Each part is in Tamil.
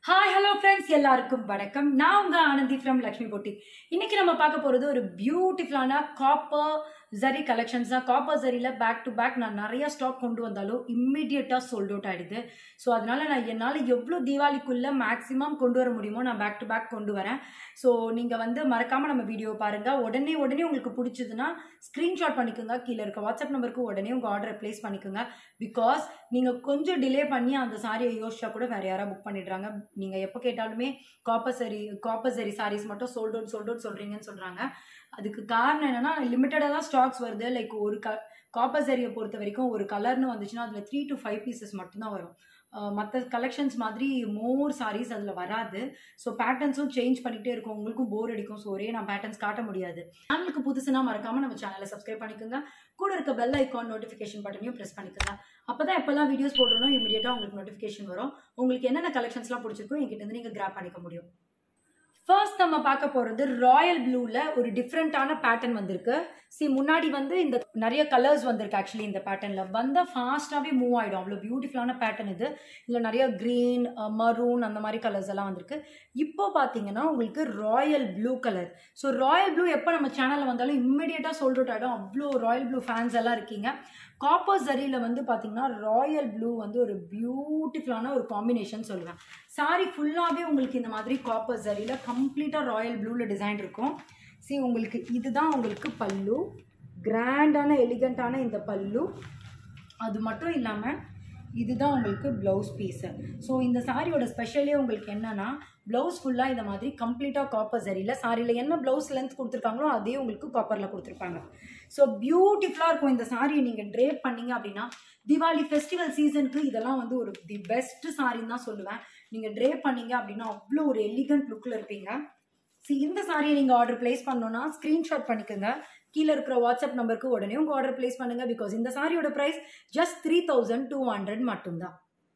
ஹாய் ஹலோ ஃப்ரெண்ட்ஸ் எல்லாருக்கும் வணக்கம் நான் உங்க ஆனந்தி ஃப்ரம் லக்ஷ்மி பொட்டி இன்னைக்கு நம்ம பார்க்க போறது ஒரு பியூட்டிஃபுல்லான காப்பர் ஜரி கலெக்ஷன்ஸ் தான் காப்பர் ஜரியில் பேக் டு பேக் நான் நிறைய ஸ்டாக் கொண்டு வந்தாலும் இம்மிடியட்டாக சோல்ட் அவுட் ஆயிடுது ஸோ அதனால நான் என்னால் எவ்வளோ தீபாவளிக்குள்ளே மேக்ஸிமம் கொண்டு வர முடியுமோ நான் பேக் டு பேக் கொண்டு வரேன் ஸோ நீங்கள் வந்து மறக்காமல் நம்ம வீடியோ பாருங்கள் உடனே உடனே உங்களுக்கு பிடிச்சதுன்னா ஸ்க்ரீன்ஷாட் பண்ணிக்கோங்க கீழே இருக்க வாட்ஸ்அப் நம்பருக்கு உடனே உங்கள் ஆர்டரை ப்ளேஸ் பண்ணிக்கோங்க பிகாஸ் நீங்கள் கொஞ்சம் டிலே பண்ணி அந்த சாரியை யோசிச்சா கூட வேறு யாராவது புக் பண்ணிடுறாங்க நீங்கள் எப்போ கேட்டாலுமே காப்பர் சரி காப்பர் சரி சாரீஸ் மட்டும் சோல்ட் அவுட் சோல்ட் அவுட் சொல்கிறீங்கன்னு சொல்கிறாங்க அதுக்கு காரணம் என்னென்னா லிமிட்டடாக தான் ஸ்டாக்ஸ் வருது லைக் ஒரு க காப்பர் சரியை பொறுத்த வரைக்கும் ஒரு கலர்னு வந்துச்சுன்னா அதில் த்ரீ டு ஃபைவ் பீசஸ் மட்டும்தான் வரும் மற்ற கலெக்ஷன்ஸ் மாதிரி மோர் சாரீஸ் அதில் வராது ஸோ பேட்டர்ன்ஸும் சேஞ்ச் பண்ணிகிட்டே இருக்கும் உங்களுக்கும் போர் அடிக்கும் ஸோ ஒரே நான் பேட்டர்ன்ஸ் காட்ட முடியாது சேனலுக்கு புதுசுனா மறக்காமல் நம்ம சேனலை சப்ஸ்கிரைப் பண்ணிக்கோங்க கூட இருக்க பெல் ஐக்கான் நோட்டிஃபிகேஷன் பட்டனையும் ப்ரெஸ் பண்ணிக்கோங்க அப்போ தான் எப்போல்லாம் வீடியோஸ் போடுறோம் இமீடியட்டாக உங்களுக்கு நோட்டிஃபிகேஷன் வரும் உங்களுக்கு என்னென்ன கலெக்ஷன்ஸ்லாம் பிடிச்சிருக்கோ என்கிட்ட இருந்து நீங்கள் கிராப் பண்ணிக்க முடியும் ஃபர்ஸ்ட் நம்ம பார்க்க போகிறது ராயல் ப்ளூவில் ஒரு டிஃப்ரெண்ட்டான பேட்டர்ன் வந்திருக்கு சி முன்னாடி வந்து இந்த நிறைய கலர்ஸ் வந்திருக்கு ஆக்சுவலி இந்த பேட்டர்னில் வந்தால் ஃபாஸ்ட்டாகவே மூவ் ஆகிடும் அவ்வளோ பியூட்டிஃபுல்லான பேட்டர்ன் இது இதில் நிறைய க்ரீன் மரூன் அந்த மாதிரி கலர்ஸ் எல்லாம் வந்திருக்கு இப்போ பார்த்தீங்கன்னா உங்களுக்கு royal blue colour so royal blue எப்போ நம்ம சேனலில் வந்தாலும் இம்மிடியேட்டாக சோல்ட் அவுட் ஆகிடும் அவ்வளோ ராயல் ப்ளூ ஃபேன்ஸ் எல்லாம் இருக்கீங்க காப்பர் ஜரியில் வந்து பார்த்தீங்கன்னா ராயல் ப்ளூ வந்து ஒரு பியூட்டிஃபுல்லான ஒரு காம்பினேஷன் சொல்லுவேன் சாரி ஃபுல்லாகவே உங்களுக்கு இந்த மாதிரி காப்பர் ஜரியில் கம்ப்ளீட்டாக ராயல் ப்ளூவில் டிசைன் இருக்கும் சி உங்களுக்கு இதுதான் உங்களுக்கு பல்லு கிராண்டான எலிகண்ட்டான இந்த பல்லு அது மட்டும் இல்லாமல் இதுதான் உங்களுக்கு ப்ளவுஸ் பீஸு ஸோ இந்த சாரியோட ஸ்பெஷலே உங்களுக்கு என்னென்னா ப்ளவுஸ் ஃபுல்லாக இந்த மாதிரி கம்ப்ளீட்டாக காப்பர் சரியில் சாரியில் என்ன ப்ளவுஸ் லென்த் கொடுத்துருக்காங்களோ அதே உங்களுக்கு காப்பரில் கொடுத்துருப்பாங்க ஸோ பியூட்டிஃபுல்லாக இருக்கும் இந்த சாரியை நீங்கள் ட்ரேப் பண்ணீங்க அப்படின்னா தீபாவளி ஃபெஸ்டிவல் சீசனுக்கு இதெல்லாம் வந்து ஒரு தி பெஸ்ட் சாரின்னு தான் சொல்லுவேன் நீங்கள் ட்ரேப் பண்ணீங்க அப்படின்னா அவ்வளோ ஒரு எலிகண்ட் லுக்கில் இருப்பீங்க சி இந்த சாரியை நீங்கள் ஆர்டர் பிளேஸ் பண்ணோன்னா ஸ்க்ரீன்ஷாட் பண்ணிக்கோங்க கீழே இருக்கிற வாட்ஸ்அப் நம்பருக்கு உடனே உங்கள் ஆர்டர் பிளேஸ் பண்ணுங்கள் பிகாஸ் இந்த சாரியோட price just three thousand two hundred மட்டும்தான்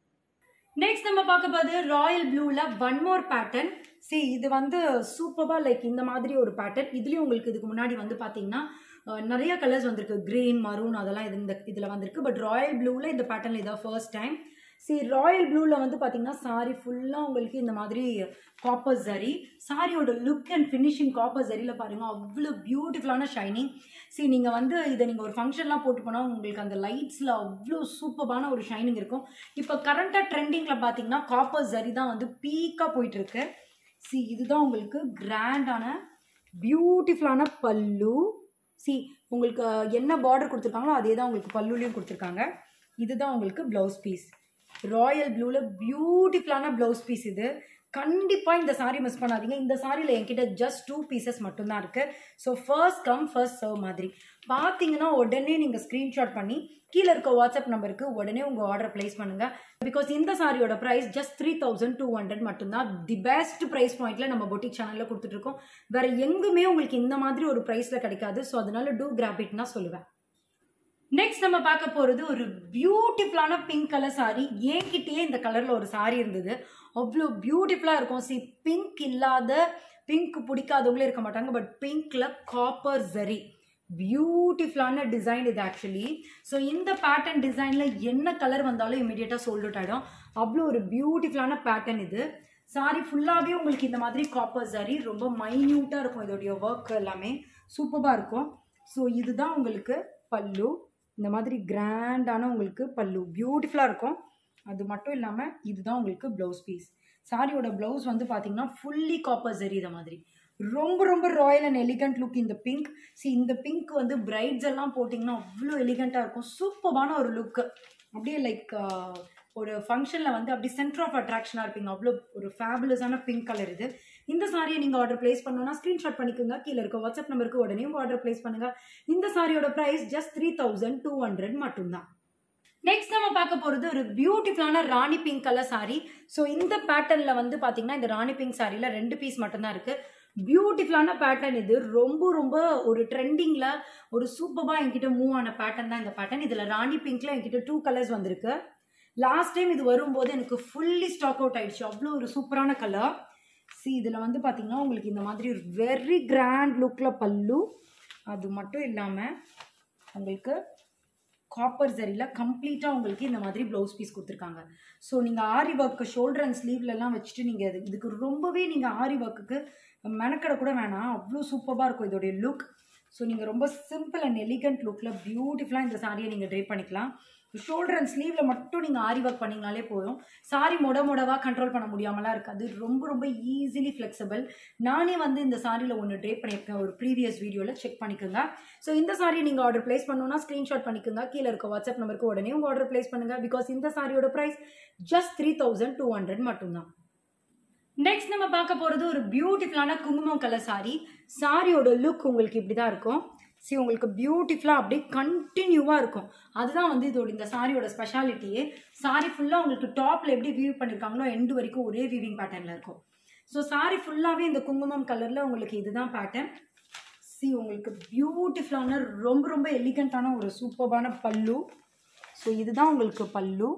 நெக்ஸ்ட் நம்ம பார்க்க போது ராயல் ப்ளூவில் ஒன் மோர் பேட்டர்ன் சி இது வந்து சூப்பராக லைக் இந்த மாதிரி ஒரு பேட்டர்ன் இதுலேயும் உங்களுக்கு இதுக்கு முன்னாடி வந்து பார்த்தீங்கன்னா நிறைய கலர்ஸ் வந்திருக்கு க்ரீன் மரூன் அதெல்லாம் இது இந்த இதில் வந்திருக்கு பட் ராயல் ப்ளூவில் இந்த பேட்டர்னில் இதான் ஃபர்ஸ்ட் டைம் சி ராயல் ப்ளூவில் வந்து பார்த்தீங்கன்னா சாரி ஃபுல்லாக உங்களுக்கு இந்த மாதிரி காப்பர் ஜரி சாரியோட லுக் அண்ட் ஃபினிஷிங் காப்பர் ஜரியில் பாருங்கள் அவ்வளோ பியூட்டிஃபுல்லான ஷைனிங் சி நீங்கள் வந்து இதை நீங்கள் ஒரு ஃபங்க்ஷன்லாம் போட்டு போனால் உங்களுக்கு அந்த லைட்ஸில் அவ்வளோ சூப்பரான ஒரு ஷைனிங் இருக்கும் இப்போ கரண்ட்டாக ட்ரெண்டிங்கில் பார்த்தீங்கன்னா காப்பர் ஜரி தான் வந்து பீக்காக போயிட்டுருக்கு சி இதுதான் உங்களுக்கு கிராண்டான பியூட்டிஃபுல்லான பல்லு சி உங்களுக்கு என்ன பார்டர் கொடுத்துருக்காங்களோ அதே தான் உங்களுக்கு பல்லுலேயும் கொடுத்துருக்காங்க இதுதான் உங்களுக்கு ப்ளவுஸ் பீஸ் ராயல் ப்ளூவில் பியூட்டிஃபுல்லான ப்ளவுஸ் பீஸ் இது கண்டிப்பாக இந்த சாரீ மிஸ் பண்ணாதீங்க இந்த சாரியில் என்கிட்ட ஜஸ்ட் டூ பீசஸ் மட்டும்தான் இருக்குது so first come first serve மாதிரி பார்த்தீங்கன்னா உடனே நீங்கள் ஸ்க்ரீன்ஷாட் பண்ணி கீழே இருக்க வாட்ஸ்அப் நம்பருக்கு உடனே உங்கள் ஆர்டர் ப்ளேஸ் பண்ணுங்கள் பிகாஸ் இந்த சாரியோட price just three thousand two hundred மட்டும்தான் தி பெஸ்ட் ப்ரைஸ் பாயிண்ட்டில் நம்ம பொட்டிக் சேனலில் கொடுத்துட்ருக்கோம் வேறு எங்குமே உங்களுக்கு இந்த மாதிரி ஒரு ப்ரைஸில் கிடைக்காது ஸோ அதனால டூ கிராபிட் தான் சொல்லுவேன் நெக்ஸ்ட் நம்ம பார்க்க போகிறது ஒரு பியூட்டிஃபுல்லான பிங்க் கலர் சாரி என்கிட்டயே இந்த கலரில் ஒரு சாரி இருந்தது அவ்வளோ பியூட்டிஃபுல்லாக இருக்கும் சி பிங்க் இல்லாத பிங்க் பிடிக்காதவங்களே இருக்க மாட்டாங்க பட் பிங்க்கில் காப்பர் ஜரி பியூட்டிஃபுல்லான டிசைன் இது ஆக்சுவலி ஸோ இந்த பேட்டர்ன் டிசைனில் என்ன கலர் வந்தாலும் இமீடியட்டாக சோல்ட் அவுட் ஆகிடும் அவ்வளோ ஒரு பியூட்டிஃபுல்லான பேட்டர்ன் இது சாரி ஃபுல்லாகவே உங்களுக்கு இந்த மாதிரி காப்பர் சாரி ரொம்ப மைன்யூட்டாக இருக்கும் இதோடைய ஒர்க் எல்லாமே சூப்பராக இருக்கும் ஸோ இதுதான் உங்களுக்கு பல்லு இந்த மாதிரி கிராண்டான உங்களுக்கு பல்லு பியூட்டிஃபுல்லாக இருக்கும் அது மட்டும் இல்லாமல் இதுதான் உங்களுக்கு ப்ளவுஸ் பீஸ் சாரியோட ப்ளவுஸ் வந்து பார்த்தீங்கன்னா ஃபுல்லி காப்பர் ஜரி இதை மாதிரி ரொம்ப ரொம்ப ராயல் அண்ட் எலிகண்ட் லுக் இந்த பிங்க் சி இந்த பிங்க் வந்து பிரைட்ஸ் எல்லாம் போட்டிங்கன்னா அவ்வளோ எலிகண்ட்டாக இருக்கும் சூப்பரான ஒரு லுக்கு அப்படியே லைக் ஒரு ஃபங்க்ஷனில் வந்து அப்படி சென்டர் ஆஃப் அட்ராக்ஷனாக இருப்பீங்க அவ்வளோ ஒரு ஃபேபுலஸான பிங்க் கலர் இது இந்த சாரியை நீங்கள் ஆர்டர் பிளேஸ் பண்ணோன்னா ஸ்க்ரீன்ஷாட் பண்ணிக்கோங்க கீழே இருக்க வாட்ஸ்அப் நம்பருக்கு உடனே ஆர்டர் பிளேஸ் பண்ணுங்கள் இந்த சாரியோட price just three thousand two hundred மட்டும்தான் நெக்ஸ்ட் நம்ம பார்க்க போகிறது ஒரு பியூட்டிஃபுல்லான ராணி பிங்க் கலர் சாரி ஸோ இந்த பேட்டர்னில் வந்து பார்த்தீங்கன்னா இந்த ராணி பிங்க் சாரியில் ரெண்டு பீஸ் மட்டும்தான் இருக்குது பியூட்டிஃபுல்லான பேட்டர்ன் இது ரொம்ப ரொம்ப ஒரு ட்ரெண்டிங்கில் ஒரு சூப்பராக என்கிட்ட மூவ் ஆன பேட்டர்ன் தான் இந்த பேட்டர்ன் இதில் ராணி பிங்க்கில் என்கிட்ட டூ கலர்ஸ் வந்திருக்கு லாஸ்ட் டைம் இது வரும்போது எனக்கு ஃபுல்லி ஸ்டாக் அவுட் ஆயிடுச்சு அவ்வளோ ஒரு சூப்பரான கலர் சி இதில் வந்து பார்த்தீங்கன்னா உங்களுக்கு இந்த மாதிரி வெரி கிராண்ட் லுக்கில் பல்லு அது மட்டும் இல்லாமல் உங்களுக்கு காப்பர் சரியில் கம்ப்ளீட்டாக உங்களுக்கு இந்த மாதிரி ப்ளவுஸ் பீஸ் கொடுத்துருக்காங்க ஸோ நீங்கள் ஆரி ஒர்க்கு ஷோல்டர் அண்ட் ஸ்லீவ்லலாம் வச்சுட்டு நீங்கள் இது இதுக்கு ரொம்பவே நீங்கள் ஆரி ஒர்க்குக்கு மெனக்கட கூட வேணாம் அவ்வளோ சூப்பராக இருக்கும் இதோடைய லுக் ஸோ நீங்கள் ரொம்ப சிம்பிள் அண்ட் எலிகண்ட் லுக்கில் பியூட்டிஃபுல்லாக இந்த சாரியை நீங்கள் ட்ரை பண்ணிக்கலாம் ஷோல்டர் அண்ட் ஸ்லீவில் மட்டும் நீங்கள் ஆரி ஒர்க் பண்ணிங்கனாலே போதும் சாரி மொட மொடவாக கண்ட்ரோல் பண்ண முடியாமலாம் இருக்காது ரொம்ப ரொம்ப ஈஸிலி ஃப்ளெக்சிபிள் நானே வந்து இந்த சாரியில் ஒன்று ட்ரை பண்ணியிருக்கேன் ஒரு ப்ரீவியஸ் வீடியோவில் செக் பண்ணிக்கோங்க ஸோ இந்த சாரியை நீங்கள் ஆர்டர் ப்ளேஸ் பண்ணணும்னா ஸ்க்ரீன்ஷாட் பண்ணிக்கோங்க கீழே இருக்க வாட்ஸ்அப் நம்பருக்கு உடனே உங்கள் ஆர்டர் ப்ளேஸ் பண்ணுங்கள் பிகாஸ் இந்த சாரியோட price just three thousand two hundred மட்டும்தான் நெக்ஸ்ட் நம்ம பார்க்க போகிறது ஒரு பியூட்டிஃபுல்லான குங்குமம் கலர் சாரி சாரியோட லுக் உங்களுக்கு இப்படி தான் இருக்கும் சி உங்களுக்கு பியூட்டிஃபுல்லாக அப்படியே கண்டினியூவாக இருக்கும் அதுதான் வந்து இதோட இந்த சாரியோட ஸ்பெஷாலிட்டியே சாரி ஃபுல்லாக உங்களுக்கு டாப்பில் எப்படி வியூ பண்ணியிருக்காங்களோ எண்டு வரைக்கும் ஒரே வீவிங் பேட்டர்னில் இருக்கும் ஸோ சாரி ஃபுல்லாகவே இந்த குங்குமம் கலரில் உங்களுக்கு இதுதான் பேட்டர்ன் சி உங்களுக்கு பியூட்டிஃபுல்லான ரொம்ப ரொம்ப எலிகண்ட்டான ஒரு சூப்பர்பான பல்லு ஸோ இதுதான் உங்களுக்கு பல்லு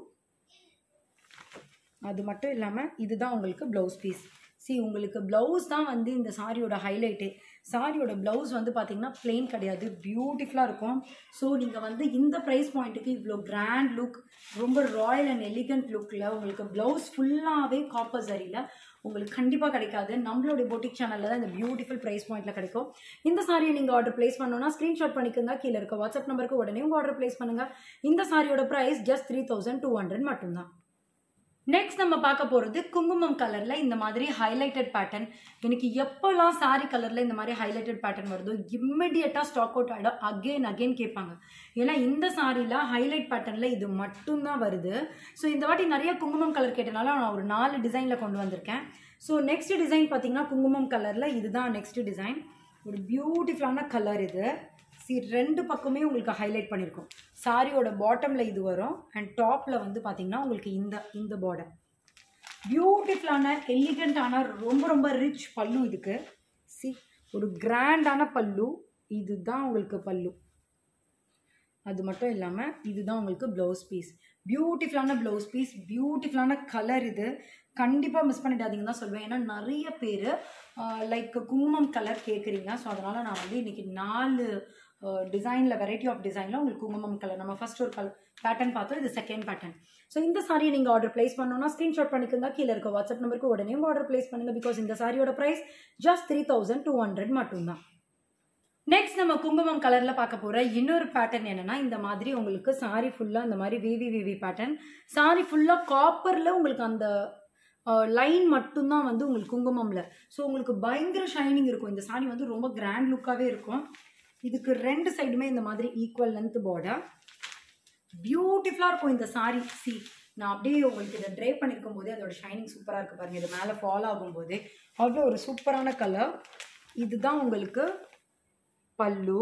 அது மட்டும் இல்லாமல் இதுதான் உங்களுக்கு ப்ளவுஸ் பீஸ் சி உங்களுக்கு ப்ளவுஸ் தான் வந்து இந்த சாரியோட ஹைலைட்டே சாரியோட ப்ளவுஸ் வந்து பார்த்தீங்கன்னா plain கிடையாது பியூட்டிஃபுல்லாக இருக்கும் ஸோ நீங்கள் வந்து இந்த ப்ரைஸ் பாயிண்ட்டுக்கு இவ்வளோ கிராண்ட் லுக் ரொம்ப ராயல் அண்ட் எலிகண்ட் லுக்கில் உங்களுக்கு ப்ளவுஸ் ஃபுல்லாகவே காப்பர் சரியில் உங்களுக்கு கண்டிப்பாக கிடைக்காது நம்மளுடைய பொட்டிக் சேனலில் தான் இந்த பியூட்டிஃபுல் ப்ரைஸ் பாயிண்ட்டில் கிடைக்கும் இந்த சாரியை நீங்கள் ஆர்டர் ப்ளேஸ் பண்ணணும்னா ஸ்க்ரீன்ஷாட் பண்ணிக்கோங்க கீழே இருக்க வாட்ஸ்அப் நம்பருக்கு உடனே உங்கள் ஆர்டர் ப்ளேஸ் பண்ணுங்கள் இந்த சாரியோட price just three thousand two hundred மட்டும்தான் நெக்ஸ்ட் நம்ம பார்க்க போகிறது குங்குமம் கலரில் இந்த மாதிரி ஹைலைட்டட் பேட்டர்ன் எனக்கு எப்போல்லாம் சாரி கலரில் இந்த மாதிரி ஹைலைட்டட் பேட்டர்ன் வருதோ இம்மிடியட்டாக ஸ்டாக் அவுட் ஆகிடும் அகெயின் அகெயின் கேட்பாங்க ஏன்னா இந்த சாரியில் ஹைலைட் பேட்டர்னில் இது மட்டும்தான் வருது ஸோ இந்த வாட்டி நிறைய குங்குமம் கலர் கேட்டனால நான் ஒரு நாலு டிசைனில் கொண்டு வந்திருக்கேன் ஸோ நெக்ஸ்ட் டிசைன் பார்த்தீங்கன்னா குங்குமம் கலரில் இதுதான் நெக்ஸ்ட் டிசைன் ஒரு பியூட்டிஃபுல்லான கலர் இது சி ரெண்டு பக்கமே உங்களுக்கு ஹைலைட் பண்ணியிருக்கோம் சாரியோட பாட்டமில் இது வரும் அண்ட் டாப்பில் வந்து பார்த்தீங்கன்னா உங்களுக்கு இந்த இந்த பார்டர் பியூட்டிஃபுல்லான எலிகண்ட்டான ரொம்ப ரொம்ப ரிச் பல்லு இதுக்கு சி ஒரு கிராண்டான பல்லு இதுதான் உங்களுக்கு பல்லு அது மட்டும் இல்லாமல் இதுதான் உங்களுக்கு ப்ளவுஸ் பீஸ் பியூட்டிஃபுல்லான ப்ளவுஸ் பீஸ் பியூட்டிஃபுல்லான கலர் இது கண்டிப்பாக மிஸ் பண்ணிடாதீங்கன்னு தான் சொல்வேன் ஏன்னா நிறைய பேர் லைக் குங்குமம் கலர் கேட்குறீங்க ஸோ அதனால் நான் வந்து இன்றைக்கி நாலு டிசைனில் வெரைட்டி ஆஃப் டிசைனில் உங்களுக்கு குங்குமம் கலர் நம்ம ஃபர்ஸ்ட் ஒரு கலர் பேட்டர்ன் பார்த்தோம் இது செகண்ட் பேட்டர்ன் ஸோ இந்த சாரியை நீங்கள் ஆர்டர் ப்ளேஸ் பண்ணணும்னா ஸ்க்ரீன்ஷாட் பண்ணிக்கோங்க கீழே இருக்க வாட்ஸ்அப் நம்பருக்கு உடனே உங்கள் ஆர்டர் ப்ளேஸ் பண்ணுங்கள் பிகாஸ் இந்த சாரியோட price just three thousand two hundred மட்டும்தான் நெக்ஸ்ட் நம்ம குங்குமம் கலரில் பார்க்க போகிற இன்னொரு பேட்டர்ன் என்னன்னா இந்த மாதிரி உங்களுக்கு சாரி ஃபுல்லாக இந்த மாதிரி விவி விவி பேட்டர்ன் சாரி ஃபுல்லாக காப்பரில் உங்களுக்கு அந்த லைன் மட்டும்தான் வந்து உங்களுக்கு குங்குமம்ல ஸோ உங்களுக்கு பயங்கர ஷைனிங் இருக்கும் இந்த சாரி வந்து ரொம்ப கிராண்ட் லுக்காகவே இருக்கும் இதுக்கு ரெண்டு சைடுமே இந்த மாதிரி ஈக்குவல் லென்த் பார்டர் பியூட்டிஃபுல்லாக இருக்கும் இந்த சாரி சி நான் அப்படியே உங்களுக்கு இதை ட்ரை பண்ணியிருக்கும் போதே அதோட ஷைனிங் சூப்பராக இருக்குது பாருங்கள் இது மேலே ஃபாலோ ஆகும்போதே அவ்வளோ ஒரு சூப்பரான கலர் இதுதான் உங்களுக்கு பல்லு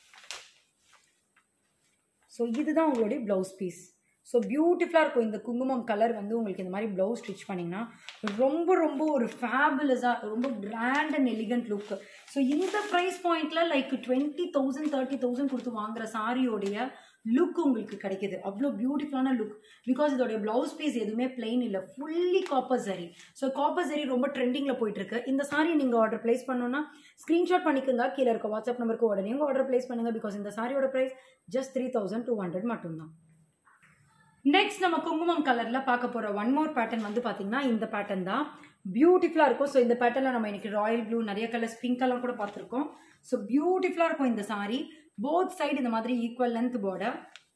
ஸோ இதுதான் உங்களுடைய ப்ளவுஸ் பீஸ் ஸோ பியூட்டிஃபுல்லாக இருக்கும் இந்த குங்குமம் கலர் வந்து உங்களுக்கு இந்த மாதிரி ப்ளவுஸ் ஸ்டிச் பண்ணிங்கன்னா ரொம்ப ரொம்ப ஒரு ஃபேபுலஸாக ரொம்ப grand and elegant look so இந்த ப்ரைஸ் பாயிண்டில் like twenty thousand thirty thousand கொடுத்து வாங்குற சாரியோடைய லுக் உங்களுக்கு கிடைக்குது அவ்வளோ பியூட்டிஃபுல்லான லுக் பிகாஸ் இதோடைய ப்ளவுஸ் பீஸ் எதுவுமே பிளெயின் இல்லை fully copper zari so copper zari ரொம்ப ட்ரெண்டிங்கில் போயிட்டு இருக்கு இந்த சாரியை நீங்கள் ஆர்டர் ப்ளேஸ் பண்ணணும்னா ஸ்க்ரீன்ஷாட் பண்ணிக்கோங்க கீழே இருக்க வாட்ஸ்அப் நம்பருக்கு உடனே உங்கள் ஆர்டர் ப்ளேஸ் பண்ணுங்க பிகாஸ் இந்த சாரியோட price just three thousand two hundred மட்டும்தான் நெக்ஸ்ட் நம்ம குங்குமம் கலரில் பார்க்க போகிற ஒன் மோர் பேட்டர்ன் வந்து பார்த்தீங்கன்னா இந்த பேட்டர்ன் தான் பியூட்டிஃபுல்லாக இருக்கும் ஸோ இந்த பேட்டர்னில் நம்ம இன்னைக்கு ராயல் ப்ளூ நிறைய கலர்ஸ் பிங்க் கலர் கூட பார்த்துருக்கோம் ஸோ பியூட்டிஃபுல்லாக இருக்கும் இந்த சாரி போத் சைடு இந்த மாதிரி ஈக்குவல் லென்த் பார்டர்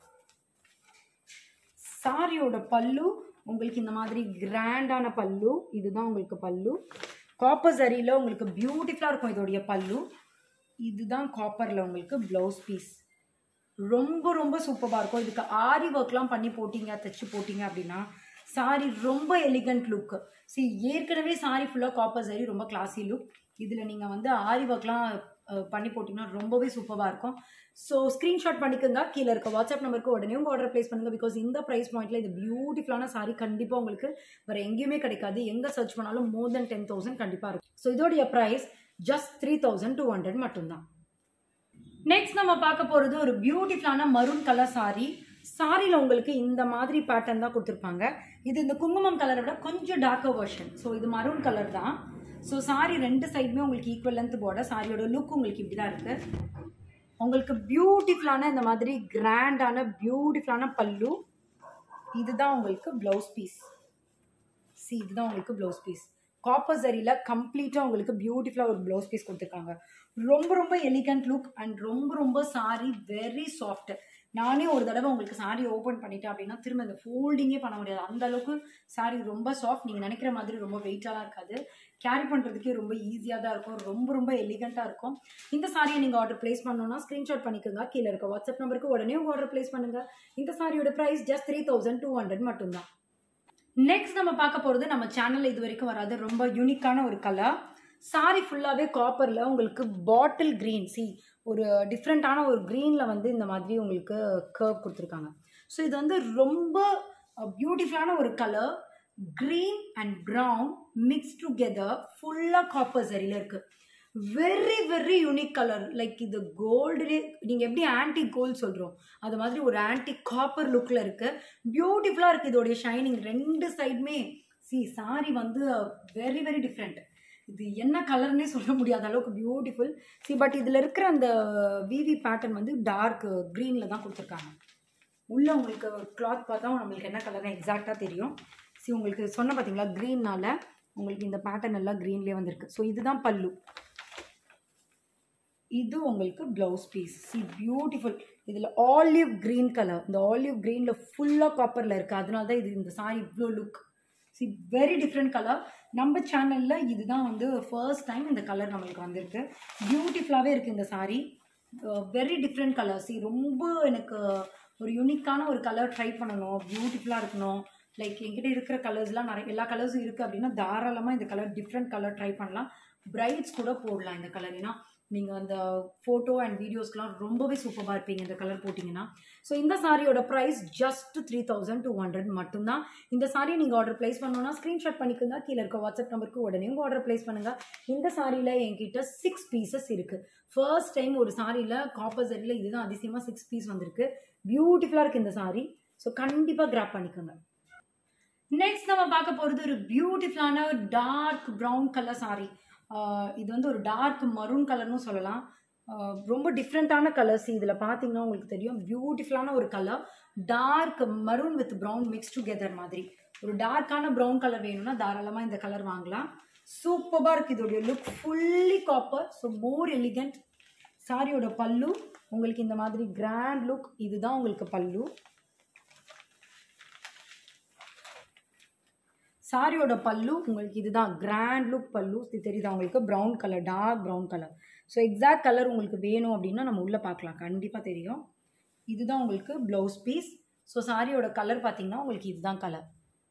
சாரியோட பல்லு உங்களுக்கு இந்த மாதிரி கிராண்டான பல்லு இதுதான் உங்களுக்கு பல்லு காப்பர் சரியில் உங்களுக்கு பியூட்டிஃபுல்லாக இருக்கும் இதோடைய பல்லு இதுதான் காப்பரில் உங்களுக்கு ப்ளவுஸ் பீஸ் ரொம்ப ரொம்ப சூப்பராக இருக்கும் இதுக்கு ஆரி ஒர்க்லாம் பண்ணி போட்டிங்க தைச்சு போட்டிங்க அப்படின்னா சாரி ரொம்ப எலிகண்ட் லுக் சி ஏற்கனவே சாரி ஃபுல்லாக காப்பர் சாரி ரொம்ப கிளாஸி லுக் இதில் நீங்கள் வந்து ஆரி ஒர்க்லாம் பண்ணி போட்டிங்கன்னா ரொம்பவே சூப்பராக இருக்கும் ஸோ ஸ்க்ரீன்ஷாட் பண்ணிக்கோங்க கீழே இருக்க வாட்ஸ்அப் நம்பருக்கு உடனே உங்கள் ஆர்டர் ப்ளேஸ் பண்ணுங்கள் பிகாஸ் இந்த ப்ரைஸ் பாயிண்ட்டில் இது பியூட்டிஃபுல்லான சாரி கண்டிப்பாக உங்களுக்கு வேறு எங்கேயுமே கிடைக்காது எங்கே சர்ச் பண்ணாலும் மோர் தென் டென் தௌசண்ட் கண்டிப்பாக இருக்கும் ஸோ இதோடைய price just three thousand two hundred மட்டும்தான் நெக்ஸ்ட் நம்ம பார்க்க போகிறது ஒரு பியூட்டிஃபுல்லான மரூன் கலர் சாரி சாரியில் உங்களுக்கு இந்த மாதிரி பேட்டர்ன் தான் கொடுத்துருப்பாங்க இது இந்த குங்குமம் கலரை விட கொஞ்சம் டார்க்கர் வெர்ஷன் ஸோ இது மரூன் கலர் தான் ஸோ சாரி ரெண்டு சைடுமே உங்களுக்கு ஈக்குவல் லென்த் போட சாரியோட லுக் உங்களுக்கு இப்படி தான் இருக்குது உங்களுக்கு பியூட்டிஃபுல்லான இந்த மாதிரி கிராண்டான பியூட்டிஃபுல்லான பல்லு இதுதான் உங்களுக்கு ப்ளவுஸ் பீஸ் சி இதுதான் உங்களுக்கு ப்ளவுஸ் பீஸ் காப்பர் சரியில் கம்ப்ளீட்டாக உங்களுக்கு பியூட்டிஃபுல்லாக ஒரு ப்ளவுஸ் பீஸ் கொடுத்துருக்காங்க ரொம்ப ரொம்ப எலிகண்ட் லுக் அண்ட் ரொம்ப ரொம்ப சாரி வெரி சாஃப்ட் நானே ஒரு தடவை உங்களுக்கு சாரி ஓப்பன் பண்ணிட்டேன் அப்படின்னா திரும்ப இந்த ஃபோல்டிங்கே பண்ண முடியாது அந்த அளவுக்கு சாரி ரொம்ப சாஃப்ட் நீங்கள் நினைக்கிற மாதிரி ரொம்ப வெயிட்டாலாம் இருக்காது கேரி பண்ணுறதுக்கே ரொம்ப ஈஸியாக தான் இருக்கும் ரொம்ப ரொம்ப எலிகண்ட்டாக இருக்கும் இந்த சாரியை நீங்கள் ஆர்டர் ப்ளேஸ் பண்ணணும்னா ஸ்க்ரீன்ஷாட் பண்ணிக்கோங்க கீழே இருக்க வாட்ஸ்அப் நம்பருக்கு உடனே உங்கள் ஆர்டர் ப்ளேஸ் பண்ணுங்கள் இந்த சாரியோட price just three thousand two hundred மட்டும்தான் நெக்ஸ்ட் நம்ம பார்க்க போகிறது நம்ம சேனலில் இது வரைக்கும் வராது ரொம்ப யூனிக்கான ஒரு கலர் சாரி ஃபுல்லாகவே காப்பரில் உங்களுக்கு பாட்டில் க்ரீன் சி ஒரு டிஃப்ரெண்ட்டான ஒரு க்ரீனில் வந்து இந்த மாதிரி உங்களுக்கு கர்வ் கொடுத்துருக்காங்க ஸோ இது வந்து ரொம்ப பியூட்டிஃபுல்லான ஒரு colour green and brown mix together ஃபுல்லாக காப்பர் சரியில் இருக்குது very very unique colour like இது கோல்டுலே நீங்கள் எப்படி ஆன்டி கோல்டு சொல்கிறோம் அது மாதிரி ஒரு ஆன்டி காப்பர் லுக்கில் இருக்குது பியூட்டிஃபுல்லாக இருக்குது இதோடைய ஷைனிங் ரெண்டு சைடுமே சி சாரி வந்து வெரி வெரி டிஃப்ரெண்ட் இது என்ன கலர்னே சொல்ல முடியாத அளவுக்கு பியூட்டிஃபுல் சி பட் இதில் இருக்கிற அந்த விவி பேட்டர்ன் வந்து டார்க் க்ரீனில் தான் கொடுத்துருக்காங்க உள்ளே உங்களுக்கு கிளாத் பார்த்தா நம்மளுக்கு என்ன கலர்னு எக்ஸாக்டாக தெரியும் சி உங்களுக்கு சொன்ன பார்த்தீங்களா க்ரீன்னால உங்களுக்கு இந்த பேட்டர்ன் எல்லாம் க்ரீன்லேயே வந்திருக்கு ஸோ இதுதான் பல்லு இது உங்களுக்கு ப்ளவுஸ் பீஸ் சி பியூட்டிஃபுல் இதில் ஆலிவ் க்ரீன் கலர் இந்த ஆலிவ் க்ரீனில் ஃபுல்லாக காப்பரில் இருக்குது அதனால தான் இது இந்த சாரி இவ்வளோ look see very different colour நம்ம சேனலில் இதுதான் வந்து ஃபர்ஸ்ட் டைம் இந்த கலர் நம்மளுக்கு வந்திருக்கு பியூட்டிஃபுல்லாகவே இருக்குது இந்த sari very different colour see ரொம்ப எனக்கு ஒரு யூனிக்கான ஒரு கலர் ட்ரை பண்ணணும் பியூட்டிஃபுல்லாக இருக்கணும் லைக் என்கிட்ட இருக்கிற கலர்ஸ்லாம் நிறைய எல்லா கலர்ஸும் இருக்குது அப்படின்னா தாராளமாக இந்த கலர் டிஃப்ரெண்ட் கலர் ட்ரை பண்ணலாம் பிரைட்ஸ் கூட போடலாம் இந்த கலர் ஏன்னா நீங்கள் அந்த ஃபோட்டோ அண்ட் வீடியோஸ்க்கெலாம் ரொம்பவே சூப்பராக இருப்பீங்க இந்த கலர் போட்டிங்கன்னா ஸோ இந்த சாரியோட price just three thousand two hundred மட்டும்தான் இந்த சாரியை நீங்கள் ஆர்டர் ப்ளேஸ் பண்ணணும்னா ஸ்க்ரீன்ஷாட் பண்ணிக்கோங்க கீழே இருக்க வாட்ஸ்அப் நம்பருக்கு உடனே உங்கள் ஆர்டர் ப்ளேஸ் பண்ணுங்கள் இந்த சாரியில் என்கிட்ட சிக்ஸ் பீசஸ் இருக்குது ஃபர்ஸ்ட் டைம் ஒரு சாரியில் காப்பர் சரியில் இதுதான் அதிசயமாக சிக்ஸ் பீஸ் வந்திருக்கு பியூட்டிஃபுல்லாக இருக்குது இந்த சாரி ஸோ கண்டிப்பாக கிராப் பண்ணிக்கோங்க நெக்ஸ்ட் நம்ம பார்க்க போகிறது ஒரு பியூட்டிஃபுல்லான டார்க் ப்ரௌன் கலர் சாரி இது வந்து ஒரு டார்க் மரூன் கலர்னு சொல்லலாம் ரொம்ப டிஃப்ரெண்ட்டான கலர்ஸ் இதில் பார்த்தீங்கன்னா உங்களுக்கு தெரியும் பியூட்டிஃபுல்லான ஒரு colour dark maroon with brown mix together மாதிரி ஒரு டார்க்கான ப்ரௌன் கலர் வேணும்னா தாராளமாக இந்த கலர் வாங்கலாம் சூப்பராக இருக்குது இதோடைய look fully copper so more elegant சாரியோட பல்லு உங்களுக்கு இந்த மாதிரி கிராண்ட் லுக் இதுதான் உங்களுக்கு பல்லு சாரியோட பல்லு உங்களுக்கு இதுதான் கிராண்ட் லுக் பல்லு இது தெரியுதா உங்களுக்கு brown colour dark brown colour so exact colour உங்களுக்கு வேணும் அப்படின்னா நம்ம உள்ளே பார்க்கலாம் கண்டிப்பாக தெரியும் இதுதான் உங்களுக்கு ப்ளவுஸ் பீஸ் ஸோ சாரியோட கலர் பார்த்தீங்கன்னா உங்களுக்கு இதுதான் கலர்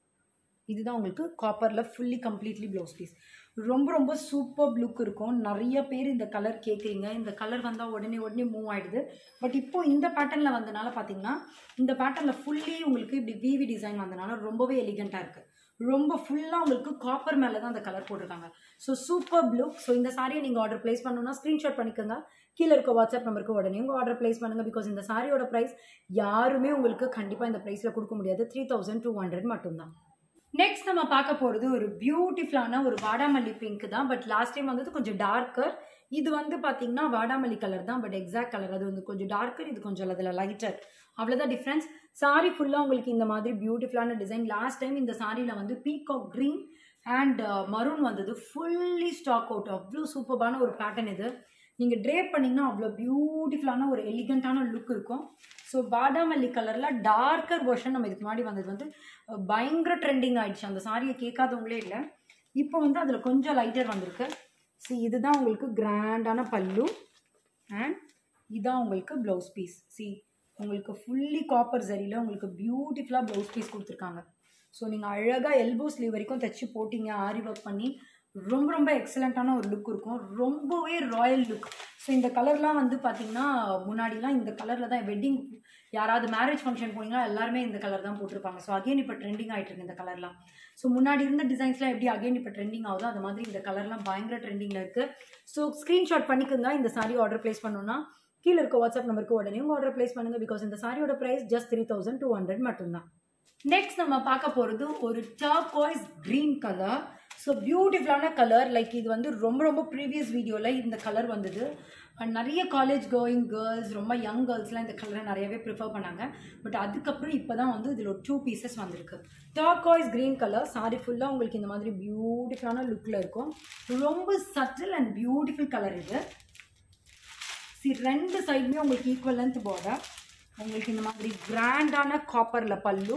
இதுதான் உங்களுக்கு காப்பரில் ஃபுல்லி கம்ப்ளீட்லி ப்ளவுஸ் பீஸ் ரொம்ப ரொம்ப சூப்பர் லுக் இருக்கும் நிறைய பேர் இந்த கலர் கேட்குறீங்க இந்த கலர் வந்தால் உடனே உடனே மூவ் ஆகிடுது பட் இப்போ இந்த பேட்டர்னில் வந்தனால பார்த்தீங்கன்னா இந்த பேட்டர்னில் ஃபுல்லி உங்களுக்கு இப்படி விவி டிசைன் வந்தனால ரொம்பவே எலிகண்ட்டாக இருக்குது ரொம்ப ஃபுல்லாக உங்களுக்கு காப்பர் மேலே தான் அந்த கலர் போட்டிருக்காங்க ஸோ சூப்பர் லுக் ஸோ இந்த சாரியை நீங்கள் ஆர்டர் ப்ளேஸ் பண்ணணும்னா ஸ்க்ரீன்ஷாட் பண்ணிக்கோங்க கீழே இருக்க வாட்ஸ்அப் நம்பருக்கு உடனே உங்கள் ஆர்டர் ப்ளேஸ் பண்ணுங்கள் பிகாஸ் இந்த சாரியோட ப்ரைஸ் யாருமே உங்களுக்கு கண்டிப்பாக இந்த ப்ரைஸில் கொடுக்க முடியாது த்ரீ தௌசண்ட் டூ ஹண்ட்ரட் மட்டும்தான் நெக்ஸ்ட் நம்ம பார்க்க போகிறது ஒரு பியூட்டிஃபுல்லான ஒரு வாடாமல்லி பிங்க் தான் பட் லாஸ்ட் டைம் வந்தது கொஞ்சம் டார்க்கர் இது வந்து பார்த்தீங்கன்னா வாடாமல்லி கலர் தான் பட் எக்ஸாக்ட் கலர் அது வந்து கொஞ்சம் டார்க்கர் இது கொஞ்சம் அதில் லைட்டர் அவ்வளோதான் டிஃப்ரென்ஸ் சாரி ஃபுல்லாக உங்களுக்கு இந்த மாதிரி பியூட்டிஃபுல்லான டிசைன் லாஸ்ட் டைம் இந்த சாரியில் வந்து பீகாக் க்ரீன் அண்ட் மரூன் வந்தது ஃபுல்லி ஸ்டாக் அவுட் அவ்வளோ சூப்பரான ஒரு பேட்டர்ன் இது நீங்கள் ட்ரேப் பண்ணிங்கன்னா அவ்வளோ பியூட்டிஃபுல்லான ஒரு எலிகண்ட்டான லுக் இருக்கும் ஸோ பாதாமல்லி கலரில் டார்க்கர் வெர்ஷன் நம்ம இதுக்கு முன்னாடி வந்தது வந்து பயங்கர ட்ரெண்டிங் ஆயிடுச்சு அந்த சாரியை கேட்காதவங்களே இல்லை இப்போ வந்து அதில் கொஞ்சம் லைட்டர் வந்திருக்கு சி இதுதான் உங்களுக்கு கிராண்டான பல்லு அண்ட் இதான் உங்களுக்கு ப்ளவுஸ் பீஸ் சி உங்களுக்கு ஃபுல்லி காப்பர் சரியில் உங்களுக்கு பியூட்டிஃபுல்லாக ப்ளவுஸ் பீஸ் கொடுத்துருக்காங்க ஸோ நீங்கள் அழகாக எல்போ ஸ்லீவ் வரைக்கும் தைச்சி போட்டிங்க ஆரி ஒர்க் பண்ணி ரொம்ப ரொம்ப எக்ஸலண்ட்டான ஒரு லுக் இருக்கும் ரொம்பவே ராயல் லுக் ஸோ இந்த கலர்லாம் வந்து பார்த்தீங்கன்னா முன்னாடிலாம் இந்த கலரில் தான் வெட்டிங் யாராவது மேரேஜ் ஃபங்க்ஷன் போனீங்கன்னா எல்லாருமே இந்த கலர் தான் போட்டிருப்பாங்க ஸோ அகைன் இப்போ ட்ரெண்டிங் ஆகிட்டு இருக்கு இந்த கலர்லாம் ஸோ முன்னாடி இருந்த டிசைன்ஸ்லாம் எப்படி அகைன் இப்போ ட்ரெண்டிங் ஆகுதோ அது மாதிரி இந்த கலர்லாம் பயங்கர ட்ரெண்டிங்கில் இருக்குது ஸோ ஸ்க்ரீன்ஷாட் பண்ணிக்கோங்க இந்த சாரி ஆர்டர் ப்ளேஸ் பண்ணணும்னா கீழே இருக்க வாட்ஸ்அப் நம்பருக்கு உடனே உங்கள் ஆர்டர் ப்ளேஸ் பண்ணுங்கள் பிகாஸ் இந்த சாரியோட price just three thousand two hundred மட்டும்தான் நெக்ஸ்ட் நம்ம பார்க்க போகிறது ஒரு டர்காய்ஸ் க்ரீன் கலர் ஸோ பியூட்டிஃபுல்லான கலர் லைக் இது வந்து ரொம்ப ரொம்ப ப்ரீவியஸ் வீடியோவில் இந்த கலர் வந்தது அண்ட் நிறைய காலேஜ் கோயிங் கேர்ள்ஸ் ரொம்ப யங் கேர்ள்ஸ்லாம் இந்த கலரை நிறையவே ப்ரிஃபர் பண்ணாங்க பட் அதுக்கப்புறம் இப்போ தான் வந்து இதில் ஒரு டூ பீசஸ் வந்திருக்கு டார்காய்ஸ் க்ரீன் கலர் சாரி ஃபுல்லாக உங்களுக்கு இந்த மாதிரி பியூட்டிஃபுல்லான லுக்கில் இருக்கும் ரொம்ப சட்டில் அண்ட் பியூட்டிஃபுல் கலர் இது சி ரெண்டு சைடுமே உங்களுக்கு ஈக்குவல் லென்த் பார்டர் உங்களுக்கு இந்த மாதிரி கிராண்டான காப்பரில் பல்லு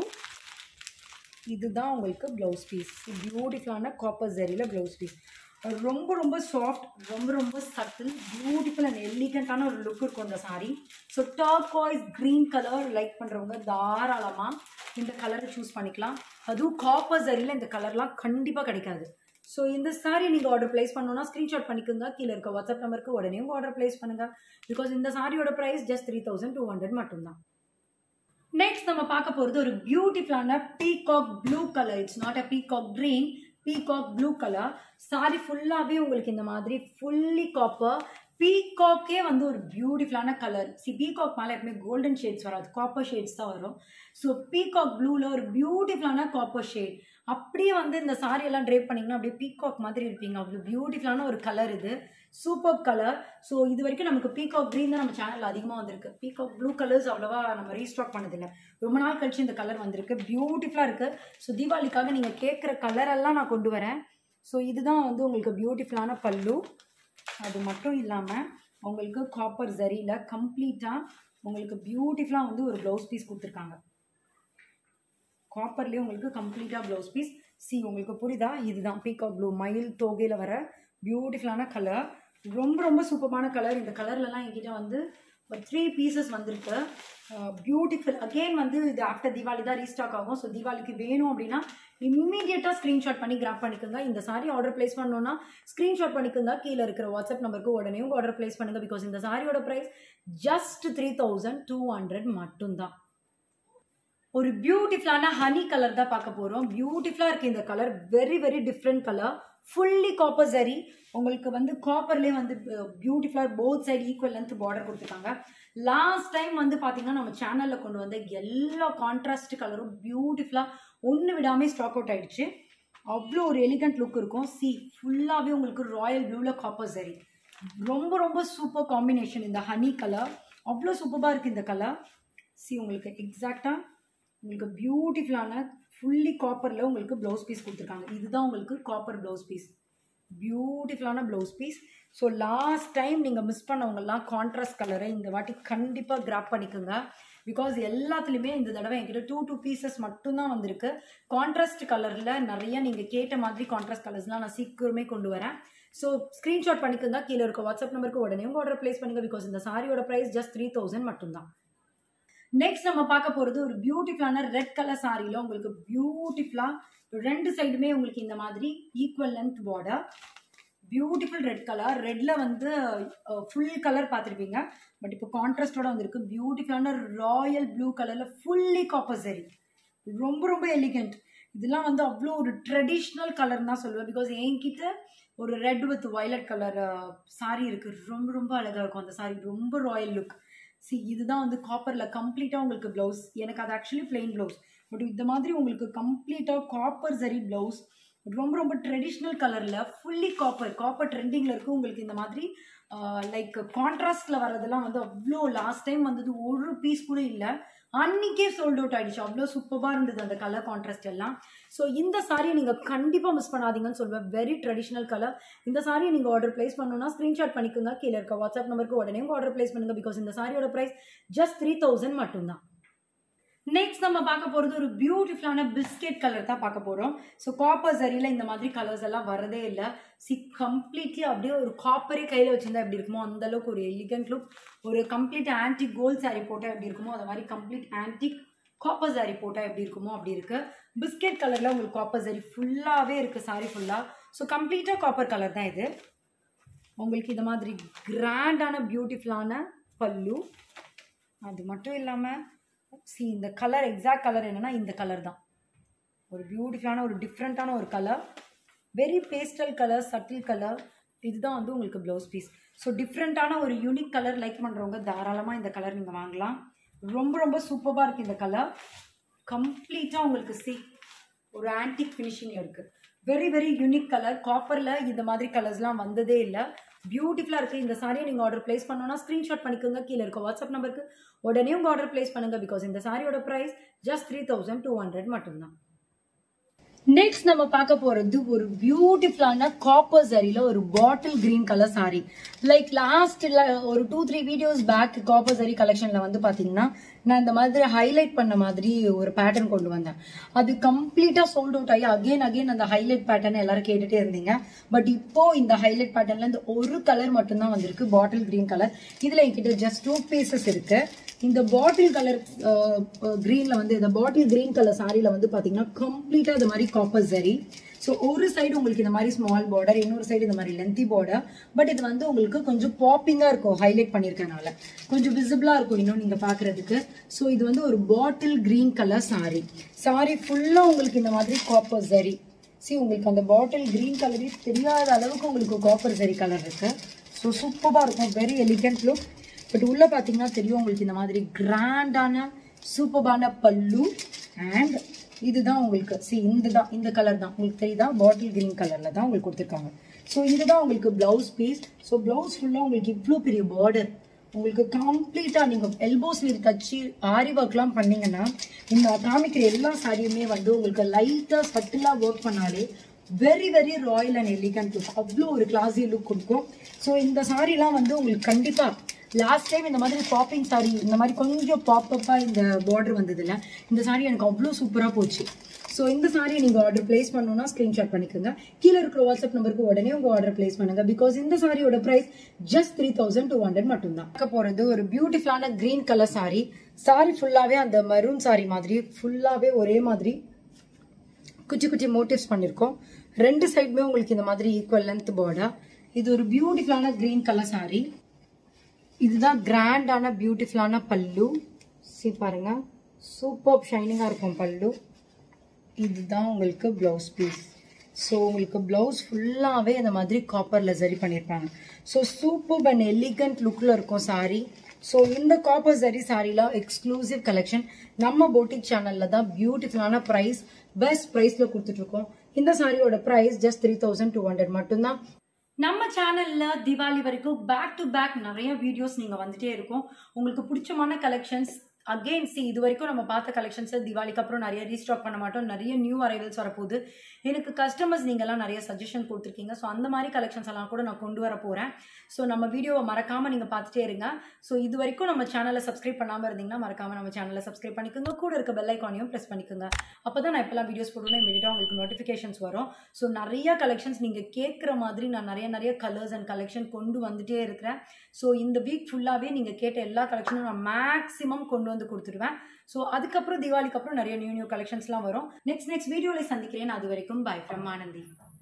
இதுதான் உங்களுக்கு ப்ளவுஸ் பீஸ் பியூட்டிஃபுல்லான காப்பர் ஜரியில் ப்ளவுஸ் பீஸ் ரொம்ப ரொம்ப சாஃப்ட் ரொம்ப ரொம்ப சட்டில் பியூட்டிஃபுல் அண்ட் எலிகண்ட்டான ஒரு லுக் இருக்கும் இந்த sari so turquoise green colour like பண்ணுறவங்க தாராளமாக இந்த கலரை சூஸ் பண்ணிக்கலாம் அதுவும் காப்பர் ஜரியில் இந்த கலர்லாம் கண்டிப்பாக கிடைக்காது ஸோ இந்த சாரீ நீங்கள் ஆர்டர் ப்ளேஸ் பண்ணணும்னா ஸ்க்ரீன்ஷாட் பண்ணிக்கோங்க கீழே இருக்க வாட்ஸ்அப் நம்பருக்கு உடனே உங்கள் ஆர்டர் ப்ளேஸ் பண்ணுங்கள் பிகாஸ் இந்த சாரியோட price just three thousand two hundred மட்டும்தான் நெக்ஸ்ட் நம்ம பார்க்க போகிறது ஒரு பியூட்டிஃபுல்லான peacock blue colour it's not a peacock green peacock blue colour sari ஃபுல்லாகவே உங்களுக்கு இந்த மாதிரி ஃபுல்லி காப்பர் பீகாக்கே வந்து ஒரு பியூட்டிஃபுல்லான கலர் சி பீகாக் மேலே எப்பவுமே கோல்டன் ஷேட்ஸ் வராது காப்பர் ஷேட்ஸ் தான் வரும் ஸோ பீகாக் ப்ளூவில் ஒரு பியூட்டிஃபுல்லான காப்பர் ஷேட் அப்படியே வந்து இந்த சாரி எல்லாம் ட்ரேப் பண்ணிங்கன்னா அப்படியே பீகாக் மாதிரி இருப்பீங்க அவ்வளோ பியூட்டிஃபுல்லான ஒரு கலர் இது சூப்பர் கலர் ஸோ இது வரைக்கும் நமக்கு பீகாக் க்ரீன் தான் நம்ம சேனலில் அதிகமாக வந்திருக்கு பீகாக் ப்ளூ கலர்ஸ் அவ்வளோவா நம்ம ரீஸ்டாக் பண்ணதில்லை ரொம்ப நாள் கழிச்சு இந்த கலர் வந்திருக்கு பியூட்டிஃபுல்லாக இருக்குது ஸோ தீபாவளிக்காக நீங்கள் கேட்குற கலரெல்லாம் நான் கொண்டு வரேன் ஸோ இதுதான் வந்து உங்களுக்கு பியூட்டிஃபுல்லான பல்லு அது மட்டும் இல்லாமல் உங்களுக்கு காப்பர் ஜரியில் கம்ப்ளீட்டாக உங்களுக்கு பியூட்டிஃபுல்லாக வந்து ஒரு ப்ளவுஸ் பீஸ் கொடுத்துருக்காங்க காப்பர்லேயே உங்களுக்கு கம்ப்ளீட்டாக ப்ளவுஸ் பீஸ் சி உங்களுக்கு புரியுதா இதுதான் பீகாக் ப்ளூ மயில் தோகையில் வர பியூட்டிஃபுல்லான கலர் ரொம்ப ரொம்ப சூப்பரான கலர் இந்த கலர்லலாம் என்கிட்ட வந்து ஒரு த்ரீ பீசஸ் வந்திருக்கு பியூட்டிஃபுல் அகெயின் வந்து இது ஆஃப்டர் தீபாவளி தான் ரீஸ்டாக் ஆகும் ஸோ தீபாவளிக்கு வேணும் அப்படின்னா இம்மீடியட்டாக ஸ்க்ரீன்ஷாட் பண்ணி கிராப் பண்ணிக்கோங்க இந்த சாரி ஆர்டர் ப்ளேஸ் பண்ணோன்னா ஸ்க்ரீன்ஷாட் பண்ணிக்கோங்க கீழே இருக்கிற வாட்ஸ்அப் நம்பருக்கு உடனே உங்கள் ஆர்டர் ப்ளேஸ் பண்ணுங்க பிகாஸ் இந்த சாரியோட price just three thousand two hundred மட்டும்தான் ஒரு பியூட்டிஃபுல்லான ஹனி கலர் தான் பார்க்க போகிறோம் பியூட்டிஃபுல்லாக இருக்குது இந்த colour very very different colour fully copper zari உங்களுக்கு வந்து காப்பர்லேயே வந்து பியூட்டிஃபுல்லாக both side equal length border கொடுத்துருக்காங்க லாஸ்ட் டைம் வந்து பார்த்தீங்கன்னா நம்ம சேனலில் கொண்டு வந்த எல்லா கான்ட்ராஸ்ட் கலரும் பியூட்டிஃபுல்லாக ஒன்று விடாமல் ஸ்டாக் அவுட் ஆயிடுச்சு அவ்வளோ ஒரு எலிகண்ட் லுக் இருக்கும் சி ஃபுல்லாகவே உங்களுக்கு ராயல் ப்ளூவில் காப்பர் சரி ரொம்ப ரொம்ப சூப்பர் காம்பினேஷன் இந்த ஹனி கலர் அவ்வளோ சூப்பராக இருக்குது இந்த கலர் சி உங்களுக்கு எக்ஸாக்டாக உங்களுக்கு பியூட்டிஃபுல்லான ஃபுல்லி காப்பரில் உங்களுக்கு ப்ளவுஸ் பீஸ் கொடுத்துருக்காங்க இதுதான் உங்களுக்கு காப்பர் ப்ளவுஸ் பீஸ் பியூட்டிஃபுல்லான blouse piece so last time நீங்கள் மிஸ் பண்ணவங்கலாம் கான்ட்ராஸ்ட் கலரை இந்த வாட்டி கண்டிப்பாக கிராப் பண்ணிக்கோங்க பிகாஸ் எல்லாத்துலேயுமே இந்த தடவை என்கிட்ட டூ டூ பீசஸ் மட்டும்தான் வந்திருக்கு கான்ட்ராஸ்ட் கலரில் நிறைய நீங்கள் கேட்ட மாதிரி கான்ட்ராஸ்ட் கலர்ஸ்லாம் நான் சீக்கிரமே கொண்டு வரேன் ஸோ ஸ்க்ரீன்ஷாட் பண்ணிக்கோங்க கீழே இருக்க வாட்ஸ்அப் நம்பருக்கு உடனே உங்கள் ஆர்டர் ப்ளேஸ் பண்ணுங்க பிகாஸ் இந்த சாரியோட ப்ரைஸ் ஜஸ்ட் த்ரீ தௌசண்ட் மட்டும்தான் நெக்ஸ்ட் நம்ம பார்க்க போகிறது ஒரு பியூட்டிஃபுல்லான ரெட் கலர் சாரியில் உங்களுக்கு பியூட்டிஃபுல்லாக ரெண்டு சைடுமே உங்களுக்கு இந்த மாதிரி equal length border beautiful red colour ரெட்டில் வந்து ஃபுல் கலர் பார்த்துருப்பீங்க பட் இப்போ கான்ட்ராஸ்டோட வந்திருக்கு பியூட்டிஃபுல்லான ராயல் ப்ளூ கலரில் ஃபுல்லி காப்பர் சரி ரொம்ப ரொம்ப எலிகண்ட் இதெல்லாம் வந்து அவ்வளோ ஒரு ட்ரெடிஷ்னல் கலர் தான் சொல்லுவேன் பிகாஸ் என்கிட்ட ஒரு red with violet colour sari இருக்குது ரொம்ப ரொம்ப அழகாக இருக்கும் அந்த சாரி ரொம்ப ராயல் லுக் சி இதுதான் வந்து காப்பரில் கம்ப்ளீட்டாக உங்களுக்கு ப்ளவுஸ் எனக்கு அது ஆக்சுவலி பிளெயின் ப்ளவுஸ் பட் இந்த மாதிரி உங்களுக்கு கம்ப்ளீட்டாக காப்பர் சரி ப்ளவுஸ் ரொம்ப ரொம்ப ட்ரெடிஷ்னல் கலரில் ஃபுல்லி காப்பர் காப்பர் ட்ரெண்டிங்கில் இருக்கும் உங்களுக்கு இந்த மாதிரி லைக் கான்ட்ராஸ்டில் வர்றதெல்லாம் வந்து அவ்வளோ லாஸ்ட் டைம் வந்தது ஒரு பீஸ் கூட இல்லை அன்னைக்கே சோல்ட் அவுட் ஆயிடுச்சு அவ்வளோ சூப்பராக இருந்தது அந்த கலர் கான்ட்ராஸ்ட் எல்லாம் ஸோ இந்த சாரியை நீங்கள் கண்டிப்பாக மிஸ் பண்ணாதீங்கன்னு சொல்லுவேன் வெரி ட்ரெடிஷ்னல் கலர் இந்த சாரியை நீங்கள் ஆர்டர் பிளேஸ் பண்ணணும்னா ஸ்க்ரீன்ஷாட் பண்ணிக்கோங்க கீழே இருக்க வாட்ஸ்அப் நம்பருக்கு உடனே ஆர்டர் பிளேஸ் பண்ணுங்க பிகாஸ் இந்த சாரியோட ப்ரைஸ் ஜஸ்ட் த்ரீ தௌசண்ட் மட்டும்தான் நெக்ஸ்ட் நம்ம பார்க்க போகிறது ஒரு பியூட்டிஃபுல்லான பிஸ்கெட் கலர் தான் பார்க்க போகிறோம் ஸோ காப்பர் சரியில் இந்த மாதிரி கலர்ஸ் எல்லாம் வரதே இல்லை சி கம்ப்ளீட்லி அப்படியே ஒரு காப்பரே கையில் வச்சிருந்தா எப்படி இருக்குமோ அந்த அளவுக்கு ஒரு எலிகண்ட் லுக் ஒரு கம்ப்ளீட் ஆன்டிக் கோல்ட் சாரி போட்டால் எப்படி இருக்குமோ அந்த மாதிரி கம்ப்ளீட் ஆன்டிக் காப்பர் சாரி போட்டால் எப்படி இருக்குமோ அப்படி இருக்கு பிஸ்கெட் கலரில் உங்களுக்கு காப்பர் சாரி ஃபுல்லாகவே இருக்குது சாரி ஃபுல்லாக ஸோ கம்ப்ளீட்டாக காப்பர் கலர் தான் இது உங்களுக்கு இந்த மாதிரி கிராண்டான பியூட்டிஃபுல்லான பல்லு அது மட்டும் இல்லாமல் சி இந்த கலர் எக்ஸாக்ட் கலர் என்னன்னா இந்த கலர் தான் ஒரு பியூட்டிஃபுல்லான ஒரு டிஃப்ரெண்ட்டான ஒரு colour very pastel colour subtle colour இதுதான் வந்து உங்களுக்கு ப்ளவுஸ் பீஸ் ஸோ டிஃப்ரெண்ட்டான ஒரு யூனிக் கலர் லைக் பண்ணுறவங்க தாராளமாக இந்த கலர் நீங்கள் வாங்கலாம் ரொம்ப ரொம்ப சூப்பராக இருக்குது இந்த கலர் கம்ப்ளீட்டாக உங்களுக்கு சி ஒரு ஆன்டிக் ஃபினிஷிங் இருக்குது வெரி வெரி யூனிக் கலர் காப்பரில் இந்த மாதிரி கலர்ஸ்லாம் வந்ததே இல்லை பியூட்டிஃபுல்லாக இருக்குது இந்த சாரியை நீங்கள் ஆர்டர் பிளேஸ் பண்ணோன்னா ஸ்க்ரீன்ஷாட் பண்ணிக்கோங்க கீழே இருக்க வாட்ஸ்அப் நம்பருக்கு உடனே உங்கள் ஆர்டர் பிளேஸ் பண்ணுங்க பிகாஸ் இந்த சாரியோட price just three thousand two hundred மட்டும்தான் நெக்ஸ்ட் நம்ம பார்க்க போறது ஒரு பியூட்டிஃபுல்லான காப்பர் சரியில ஒரு bottle green colour sari like லாஸ்ட்ல ஒரு two three videos back copper zari கலெக்ஷன்ல வந்து பாத்தீங்கன்னா நான் இந்த மாதிரி ஹைலைட் பண்ண மாதிரி ஒரு பேட்டர்ன் கொண்டு வந்தேன் அது கம்ப்ளீட்டா சோல்ட் அவுட் ஆகி அகைன் அகைன் அந்த ஹைலைட் பேட்டர்ன் எல்லாரும் கேட்டுட்டே இருந்தீங்க பட் இப்போ இந்த ஹைலைட் பேட்டர்ன்ல இந்த ஒரு கலர் மட்டும்தான் வந்திருக்கு பாட்டில் கிரீன் கலர் இதுல என்கிட்ட ஜஸ்ட் டூ பீசஸ் இருக்கு இந்த பாட்டில் கலர் கிரீன்ல வந்து இந்த பாட்டில் கிரீன் கலர் சாரியில வந்து பாத்தீங்கன்னா கம்ப்ளீட்டா இந்த மாதிரி காப்பர் சரி ஸோ ஒரு சைடு உங்களுக்கு இந்த மாதிரி ஸ்மால் பார்டர் இன்னொரு சைடு இந்த மாதிரி லென்த்தி பார்டர் பட் இது வந்து உங்களுக்கு கொஞ்சம் பாப்பிங்கா இருக்கும் ஹைலைட் பண்ணியிருக்கனால கொஞ்சம் விசிபிளா இருக்கும் இன்னும் நீங்க பாக்குறதுக்கு ஸோ இது வந்து ஒரு bottle green colour sari sari ஃபுல்லா உங்களுக்கு இந்த மாதிரி காப்பர் சரி சி உங்களுக்கு அந்த பாட்டில் கிரீன் கலரே தெரியாத அளவுக்கு உங்களுக்கு காப்பர் சரி கலர் இருக்கு ஸோ சூப்பராக இருக்கும் வெரி எலிகண்ட் லுக் பட் உள்ள பார்த்தீங்கன்னா தெரியும் உங்களுக்கு இந்த மாதிரி கிராண்டான சூப்பரான பல்லு அண்ட் இதுதான் உங்களுக்கு சி இந்த தான் இந்த கலர் தான் உங்களுக்கு தெரியுதா பாட்டில் கிரீன் கலர்ல தான் உங்களுக்கு கொடுத்துருக்காங்க ஸோ இதுதான் உங்களுக்கு பிளவுஸ் பீஸ் ஸோ பிளவுஸ் ஃபுல்லாக உங்களுக்கு இவ்வளோ பெரிய பார்டர் உங்களுக்கு கம்ப்ளீட்டாக நீங்கள் எல்போ ஸ்லீவ் தச்சு ஆரி ஒர்க்லாம் பண்ணீங்கன்னா இந்த காமிக்கிற எல்லா சாரியுமே வந்து உங்களுக்கு லைட்டாக சட்டிலாக ஒர்க் பண்ணாலே very very royal and elegant look அவ்வளோ ஒரு கிளாஸி லுக் கொடுக்கும் ஸோ இந்த சாரிலாம் வந்து உங்களுக்கு கண்டிப்பாக லாஸ்ட் டைம் இந்த மாதிரி பாப்பிங் சாரி இந்த மாதிரி கொஞ்சம் பாப்பப்பாக இந்த பார்டர் வந்ததில்ல இந்த சாரி எனக்கு அவ்வளோ சூப்பராக போச்சு ஸோ இந்த சாரியை நீங்கள் ஆர்டர் பிளேஸ் பண்ணணும்னா ஸ்க்ரீன்ஷாட் பண்ணிக்கோங்க கீழே இருக்கிற வாட்ஸ்அப் நம்பருக்கு உடனே உங்கள் ஆர்டர் பிளேஸ் பண்ணுங்க பிகாஸ் இந்த சாரியோட price just three thousand two hundred மட்டும்தான் பார்க்க போகிறது ஒரு பியூட்டிஃபுல்லான க்ரீன் கலர் சாரி சாரி ஃபுல்லாகவே அந்த மரூன் சாரி மாதிரி ஃபுல்லாகவே ஒரே மாதிரி குச்சி குச்சி மோட்டிவ்ஸ் பண்ணியிருக்கோம் ரெண்டு சைடுமே உங்களுக்கு இந்த மாதிரி ஈக்குவல் லென்த் பார்டர் இது ஒரு பியூட்டிஃபுல்லான கிரீன் கலர் சாரி இதுதான் கிராண்டான பியூட்டிஃபுல்லான பல்லு சி பாருங்க சூப்பர் ஷைனிங்காக இருக்கும் பல்லு இதுதான் உங்களுக்கு பிளவுஸ் பீஸ் ஸோ உங்களுக்கு பிளவுஸ் ஃபுல்லாகவே இந்த மாதிரி காப்பரில் சரி பண்ணியிருப்பாங்க ஸோ சூப்பர் அண்ட் எலிகண்ட் லுக்கில் இருக்கும் சாரி ஸோ இந்த காப்பர் சரி சாரிலாம் எக்ஸ்க்ளூசிவ் கலெக்ஷன் நம்ம போட்டிக் சேனலில் தான் பியூட்டிஃபுல்லான ப்ரைஸ் பெஸ்ட் ப்ரைஸில் கொடுத்துட்ருக்கோம் இந்த சாரியோட price just three thousand two hundred மட்டும்தான் நம்ம சேனல்ல தீபாவளி வரைக்கும் பேக் டு பேக் நிறைய வீடியோஸ் நீங்க வந்துட்டே இருக்கும் உங்களுக்கு பிடிச்சமான கலெக்ஷன்ஸ் அகெயின் சி இது வரைக்கும் நம்ம பார்த்த கலெக்ஷன்ஸ் தீபாவளிக்கு அப்புறம் நிறைய ரீஸ்டாக் பண்ண மாட்டோம் நிறைய நியூ அரைவல்ஸ் வரப்போகுது எனக்கு கஸ்டமர்ஸ் நீங்கள்லாம் நிறைய சஜஷன் கொடுத்துருக்கீங்க ஸோ அந்த மாதிரி கலெக்ஷன்ஸ் எல்லாம் கூட நான் கொண்டு வர போகிறேன் ஸோ நம்ம வீடியோவை மறக்காமல் நீங்கள் பார்த்துட்டே இருங்க ஸோ இது வரைக்கும் நம்ம சேனலை சப்ஸ்கிரைப் பண்ணாமல் இருந்தீங்கன்னா மறக்காமல் நம்ம சேனலை சப்ஸ்கிரைப் பண்ணிக்கோங்க கூட இருக்க பெல் ஐக்கானையும் ப்ரெஸ் பண்ணிக்கோங்க அப்போ தான் நான் இப்போலாம் வீடியோஸ் போடணும் இமீடியட்டாக உங்களுக்கு நோட்டிஃபிகேஷன்ஸ் வரும் ஸோ நிறைய கலெக்ஷன்ஸ் நீங்கள் கேட்குற மாதிரி நான் நிறைய நிறைய கலர்ஸ் அண்ட் கலெக்ஷன் கொண்டு வந்துட்டே இருக்கிறேன் ஸோ இந்த வீக் ஃபுல்லாகவே நீங்கள் கேட்ட எல்லா கலெக்ஷனும் நான் மேக்ஸிமம் கொண்டு வந்து கொடுத்துருவேன் ஸோ அதுக்கப்புறம் தீபாவளிக்கு அப்புறம் நிறைய நியூ நியூ கலெக்ஷன்ஸ்லாம் வரும் நெக்ஸ்ட் நெக்ஸ்ட் வீடியோவில் சந்திக்கிறேன் அது வரைக்கும் பை ஃப்ரம் ஆனந்தி